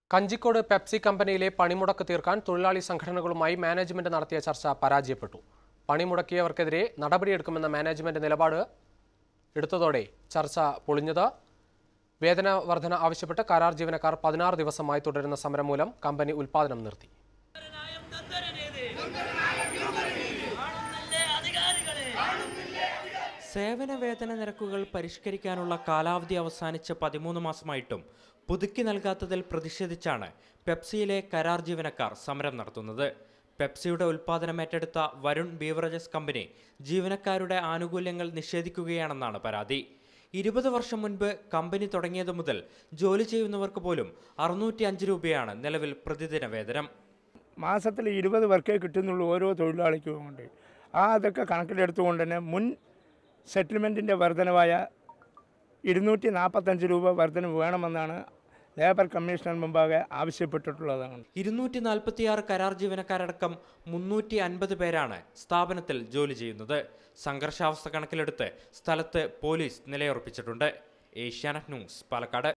Kanjikode Pepsi കമ്പനിയിലെ പണിമുടക്ക് തീർക്കാൻ തൊഴിലാളി സംഘടനകളുമായി മാനേജ്മെന്റ് നടത്തിയ ചർച്ച പരാജയപ്പെട്ടു പണിമുടക്കിയവർക്കെതിരെ നടപടിയെടുക്കുമെന്ന മാനേജ്മെന്റ് നിലപാട് എടുത്തതോടെ ചർച്ച പൊളിഞ്ഞത് വേതന വർധന ആവശ്യപ്പെട്ട് കരാർ ജീവനക്കാർ പതിനാറ് ദിവസമായി തുടരുന്ന സമരം മൂലം കമ്പനി ഉൽപ്പാദനം നിർത്തി നയം തന്തരനേത് കാണുന്നില്ലേ അധികാരികളെ സേവന വേതന നിരക്കുകൾ പരിഷ്കരിക്കാനുള്ള കാലാവധി അവസാനിച്ച പതിമൂന്ന് മാസമായിട്ടും പുതുക്കി നൽകാത്തതിൽ പ്രതിഷേധിച്ചാണ് പെപ്സിയിലെ കരാർ ജീവനക്കാർ സമരം നടത്തുന്നത് പെപ്സിയുടെ ഉൽപ്പാദനം ഏറ്റെടുത്ത വരുൺ ബീവറേജസ് കമ്പനി ജീവനക്കാരുടെ ആനുകൂല്യങ്ങൾ നിഷേധിക്കുകയാണെന്നാണ് പരാതി ഇരുപത് വർഷം മുൻപ് കമ്പനി തുടങ്ങിയത് മുതൽ ജോലി ചെയ്യുന്നവർക്ക് പോലും അറുന്നൂറ്റി അഞ്ച് രൂപയാണ് നിലവിൽ പ്രതിദിന വേതനം മാസത്തിൽ ഇരുപത് വർക്കേ കിട്ടുന്നുള്ളൂ ഓരോ തൊഴിലാളിക്കും കൊണ്ട് ആ അതൊക്കെ കണക്കിലെടുത്തുകൊണ്ട് തന്നെ മുൻ സെറ്റിൽമെൻറ്റിൻ്റെ വർധനവായ ഇരുന്നൂറ്റി നാൽപ്പത്തഞ്ച് രൂപ വർധനവ് വേണമെന്നാണ് ലേബർ കമ്മീഷണർ മുമ്പാകെ ആവശ്യപ്പെട്ടിട്ടുള്ളതാണ് ഇരുന്നൂറ്റി നാൽപ്പത്തിയാറ് കരാർ ജീവനക്കാരടക്കം മുന്നൂറ്റി അൻപത് പേരാണ് സ്ഥാപനത്തിൽ ജോലി ചെയ്യുന്നത് സംഘർഷാവസ്ഥ കണക്കിലെടുത്ത് സ്ഥലത്ത് പോലീസ് നിലയുറപ്പിച്ചിട്ടുണ്ട് ഏഷ്യാനെറ്റ് ന്യൂസ് പാലക്കാട്